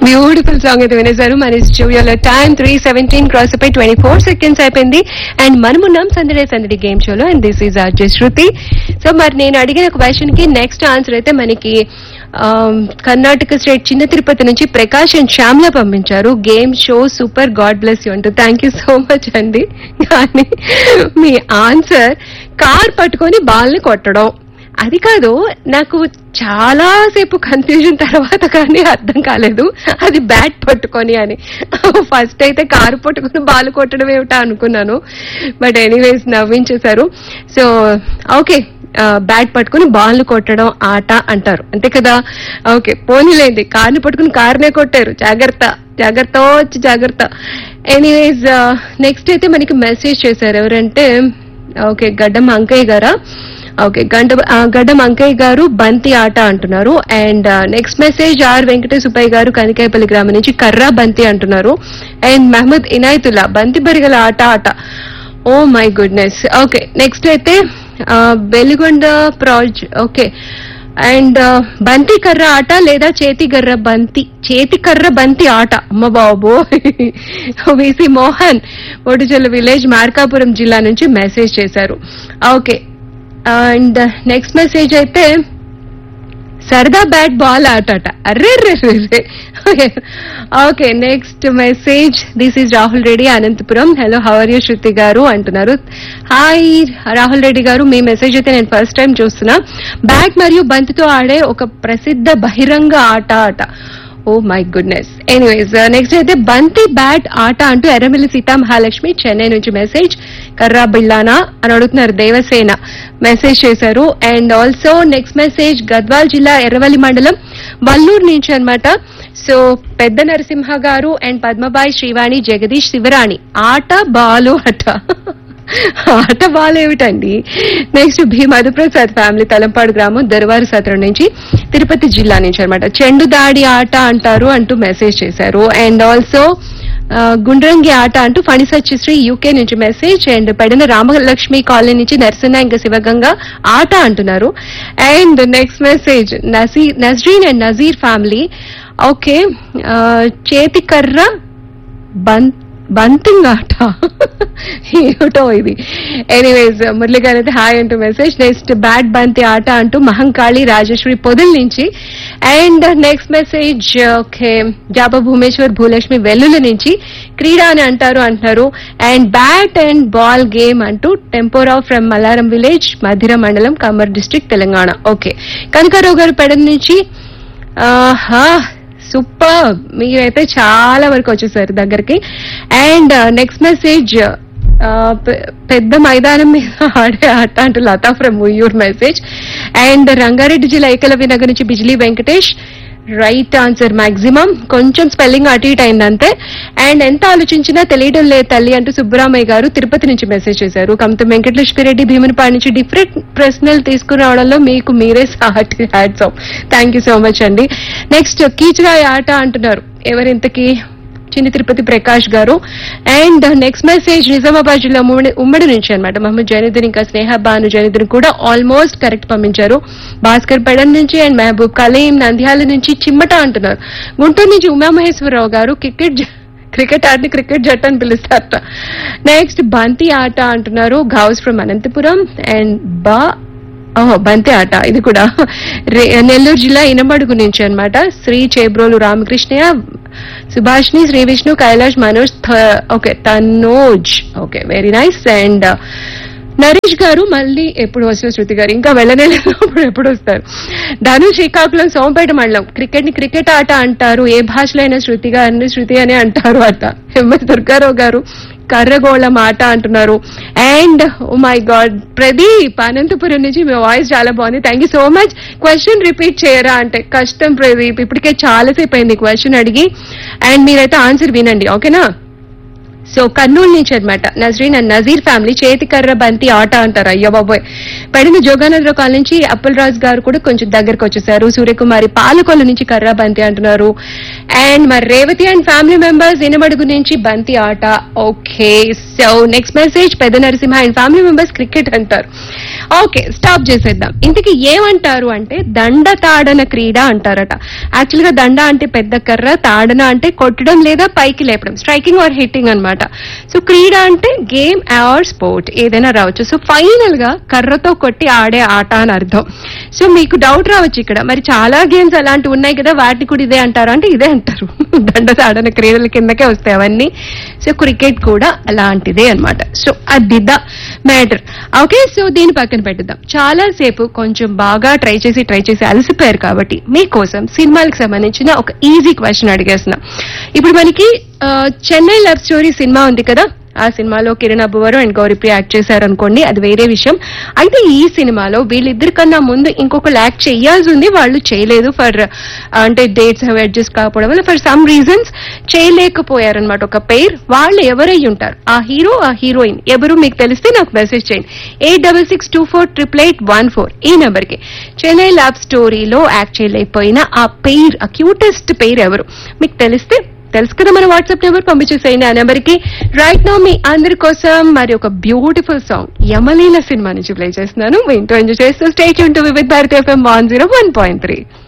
beautiful song అయితే వినేశారు మన స్టూడియోలో టైం త్రీ సెవెంటీన్ క్రాస్ అయిపోయి ట్వంటీ ఫోర్ సెకండ్స్ అయిపోయింది అండ్ మనమున్నాం సందడే సందడి గేమ్ షోలో and this is RJ Shruti so మరి నేను అడిగిన క్వశ్చన్ కి నెక్స్ట్ ఆన్సర్ అయితే మనకి ఆమ్, కర్ణాటక స్టేట్ చిన్న తిరుపతి నుంచి ప్రకాష్ అండ్ శ్యామ్ల పంపించారు game show super god bless you అంటూ థ్యాంక్ యూ సో మచ్ అండి కానీ మీ ఆన్సర్ కార్ పట్టుకొని బాల్ని కొట్టడం అది కాదు నాకు చాలా సేపు కన్ఫ్యూజన్ తర్వాత కానీ అర్థం కాలేదు అది బ్యాట్ పట్టుకొని అని ఫస్ట్ అయితే కారు పట్టుకొని బాల్ కొట్టడం ఏమిటా అనుకున్నాను బట్ ఎనీవేస్ నవ్వించేశారు సో ఓకే బ్యాట్ పట్టుకుని బాల్ కొట్టడం ఆట అంటారు అంతే కదా ఓకే పోనీలేండి కార్ని పట్టుకుని కార్నే కొట్టారు జాగ్రత్త జాగ్రత్త వచ్చి జాగ్రత్త ఎనీవేస్ నెక్స్ట్ అయితే మనకి మెసేజ్ చేశారు ఎవరంటే ఓకే గడ్డం అంకయ్య గారా ఓకే గంట ఆ, గడ్డం అంకయ్య గారు బంతి ఆట అంటున్నారు and next message R Venkatesh Subbaiah గారు కనికాయపల్లి గ్రామం నుంచి కర్రా బంతి అంటున్నారు అండ్ మహమ్మద్ ఇనాయతుల్లా బంతి బరిగల ఆట ఆట oh my goodness okay next అయితే ఆ, వెలుగొండ ప్రాజ్ ఓకే అండ్ బంతి కర్ర ఆట లేదా చేతి కర్ర బంతి చేతి కర్ర బంతి ఆట అమ్మ బాబు విసి మోహన్ ఒడిజల్ల విలేజ్ మార్కాపురం జిల్లా నుంచి మెసేజ్ చేశారు ఓకే అండ్ నెక్స్ట్ మెసేజ్ అయితే సరదా బ్యాట్ బాల్ ఆటట అర్రే okay next message this is Rahul Reddy Anantapur hello how are you Shruti గారు అంటున్నారు హాయ్ రాహుల్ రెడ్డి గారు మీ మెసేజ్ అయితే నేను ఫస్ట్ టైం చూస్తున్నా బ్యాట్ మరియు బంతితో ఆడే ఒక ప్రసిద్ధ బహిరంగ ఆట ఆట oh my goodness anyways next అయితే బంతి బ్యాట్ ఆట అంటూ ఎర్రమిల్లి సీతా మహాలక్ష్మి చెన్నై నుంచి మెసేజ్ కర్రా బిల్లానా అని అడుగుతున్నారు దేవసేన మెసేజ్ చేశారు and also next message Gadwal జిల్లా ఎర్రవల్లి మండలం వల్లూరు నుంచి అన్నమాట సో పెద్ద నరసింహ గారు అండ్ పద్మబాయి శ్రీవాణి జగదీష్ శివరాణి ఆట బాలు అట ఆట బాలేమిటండి నెక్స్ట్ భీ మధుప్రసాద్ ఫ్యామిలీ తలంపాడు గ్రామం దర్వారు సత్రం నుంచి తిరుపతి జిల్లా నుంచి అనమాట చెండు దాడి ఆట అంటారు అంటూ మెసేజ్ చేశారు అండ్ ఆల్సో గుండ్రంగి ఆట అంటూ ఫణిసచ్చిశ్రీ యూకే నుంచి message and Pedana Ramalakshmi colony నుంచి నరసింహ ఇంకా శివగంగా ఆట అంటున్నారు and next message Nazir Nazreen and Nazir family okay చేతి కర్ర బన్ బంతింగ్ ఆట ఏమిటో ఇది ఎనీవేస్ మురళి గారు అయితే హాయ్ అంటూ మెసేజ్ నెక్స్ట్ బ్యాట్ బంతి ఆట అంటూ మహంకాళి రాజేశ్వరి పొదల నుంచి అండ్ నెక్స్ట్ మెసేజ్ ఓకే జాబా భూమేశ్వర్ భూలక్ష్మి వెల్లుల నుంచి క్రీడా అని అంటారు అంటున్నారు and bat and ball game అంటూ టెంపోరా ఫ్రమ్ మలారం విలేజ్ మధిర మండలం కమర్ డిస్ట్రిక్ట్ తెలంగాణ ఓకే కనకారావు గారు పెడ నుంచి ఆహా సూపర్ మీరైతే చాలా వరకు వచ్చేసారు దగ్గరికి అండ్ నెక్స్ట్ మెసేజ్ పెద్ద మైదానం మీద ఆడే ఆట అంటూ Latha from Uyyur message and Rangareddy జిల్లా ఏకలవ్య నగర్ నుంచి Bijli Venkatesh right answer maximum కొంచెం స్పెల్లింగ్ అటు ఇటు అయింది అంతే అండ్ ఎంత ఆలోచించినా తెలియడం లేదు తల్లి అంటూ సుబ్బరామయ్య గారు తిరుపతి నుంచి మెసేజ్ చేశారు కమత వెంకటలక్ష్మిరెడ్డి భీమునిపాడు నుంచి డిఫరెంట్ ప్రశ్నలు తీసుకురావడంలో మీకు మీరే సాటి hats off thank you so much అండి నెక్స్ట్ కీచురాయి ఆట అంటున్నారు ఎవరింతకి చిన్ని తిరుపతి ప్రకాష్ గారు అండ్ నెక్స్ట్ మెసేజ్ నిజామాబాద్ జిల్లా ఉమ్మడి ఉమ్మడి నుంచి అనమాట మహమ్మద్ జైనుద్దీన్ ఇంకా స్నేహ బాను జైనుద్దీన్ కూడా ఆల్మోస్ట్ కరెక్ట్ పంపించారు భాస్కర్ పెడన్ నుంచి అండ్ మహబూబ్ కలీం నంద్యాల నుంచి చిమ్మట అంటున్నారు గుంటూరు నుంచి ఉమామహేశ్వరరావు గారు క్రికెట్ జ- క్రికెట్ ఆటని క్రికెట్ జట్టు అని పిలుస్తారట నెక్స్ట్ బంతి ఆట అంటున్నారు గౌస్ ఫ్రమ్ అనంతపురం అండ్ బా ఓహో బంతి ఆట ఇది కూడా రే- నెల్లూరు జిల్లా ఇనమడుగు నుంచి అన్నమాట శ్రీ చేబ్రోలు రామకృష్ణయ్య సుభాష్ని శ్రీ విష్ణు కైలాష్ మనోజ్ థ- okay Tanoj okay very nice and Naresh గారు మళ్ళీ ఎప్పుడు వస్తారు శృతి గారు ఇంకా వెళ్ళలేదు అప్పుడు ఎప్పుడు వస్తారు ధను శ్రీకాకుళం సోమపేట మండలం క్రికెట్ ని క్రికెట్ ఆట అంటారు ఏ భాషలో అయినా శృతి గారిని శృతి అని అంటారు అట ఎంఎస్ దుర్గారావు గారు కర్రగోళం ఆట అంటున్నారు and oh my god Pradeep Anantapur నుంచి మీ వాయిస్ చాలా బాగుంది thank you so much question repeat చేయరా అంటే కష్టం ప్రదీప్ ఇప్పటికే చాలాసేపు అయింది క్వశ్చన్ అడిగి అండ్ మీరైతే ఆన్సర్ వినండి ఓకేనా సో కర్నూలు నుంచి అన్నమాట నజరీన్ అండ్ నజీర్ ఫ్యామిలీ చేతి కర్ర బంతి ఆట అంటారు అయ్యో బాబోయ్ పడిన జోగానందరావు కాలనీ నుంచి అప్పులరాజు గారు కూడా కొంచెం దగ్గరకు వచ్చేసారు సూర్యకుమారి పాలకొల్లు నుంచి కర్ర బంతి అంటున్నారు అండ్ మరి Revathi and family members Inabadugu నుంచి బంతి ఆట ఓకే సో నెక్స్ట్ మెసేజ్ పెద్ద Narasimha and family members cricket అంటారు ఓకే స్టాప్ చేసేద్దాం ఇంతకీ ఏమంటారు అంటే దండ తాడన క్రీడ అంటారట యాక్చువల్ గా దండ అంటే పెద్ద కర్ర తాడన అంటే కొట్టడం లేదా పైకి లేపడం స్ట్రైకింగ్ ఆర్ హిట్టింగ్ అన్నమాట సో క్రీడ అంటే గేమ్ ఆర్ స్పోర్ట్ ఏదైనా రావచ్చు సో ఫైనల్ గా కర్రతో కొట్టి ఆడే ఆట అని అర్థం సో మీకు డౌట్ రావచ్చు ఇక్కడ మరి చాలా గేమ్స్ అలాంటివి ఉన్నాయి కదా వాటిని కూడా ఇదే అంటారు అంటే ఇదే అంటారు దండ తాడన క్రీడల కిందకే వస్తాయి అవన్నీ సో క్రికెట్ కూడా అలాంటిదే అన్నమాట సో అది ద మ్యాటర్ ఓకే సో దీని పక్కన పెట్టుదాం చాలా సేపు కొంచెం బాగా ట్రై చేసి ట్రై చేసి అలసిపోయారు కాబట్టి మీకోసం సినిమాలకు సంబంధించిన ఒక ఈజీ క్వశ్చన్ అడిగేస్తున్నా ఇప్పుడు మనకి ఆ, చెన్నై లవ్ స్టోరీ సినిమా ఉంది కదా ఆ సినిమాలో కిరణ్ అబ్బువరు అండ్ గౌరీప్రియ యాక్ట్ చేశారు అనుకోండి అది వేరే విషయం అయితే ఈ సినిమాలో వీళ్ళిద్దరి కన్నా ముందు ఇంకొకరు యాక్ట్ చేయాల్సి ఉంది వాళ్ళు చేయలేదు ఫర్ అంటే డేట్స్ అవి అడ్జస్ట్ కాకపోవడం వల్ల ఫర్ సమ్ రీజన్స్ చేయలేకపోయారనమాట ఒక పేర్ వాళ్ళు ఎవరై ఉంటారు ఆ హీరో ఆ హీరోయిన్ ఎవరు మీకు తెలిస్తే నాకు మెసేజ్ చేయండి eight double six two four triple eight one four ఈ నెంబర్ కి చెన్నై లవ్ స్టోరీలో యాక్ట్ చేయలేకపోయిన ఆ పేర్ ఆ క్యూటెస్ట్ పేర్ ఎవరు మీకు తెలిస్తే తెలుసు కదా మన వాట్సాప్ నెంబర్ పంపించేసేయండి ఆ నెంబర్ కి రైట్ నౌ మీ అందరి కోసం మరి ఒక బ్యూటిఫుల్ సాంగ్ యమలీల సినిమా నుంచి ప్లే చేస్తున్నాను మీ ఇంట్లో ఎంజాయ్ చేస్తూ stay tuned to with Bharat FM one zero one point three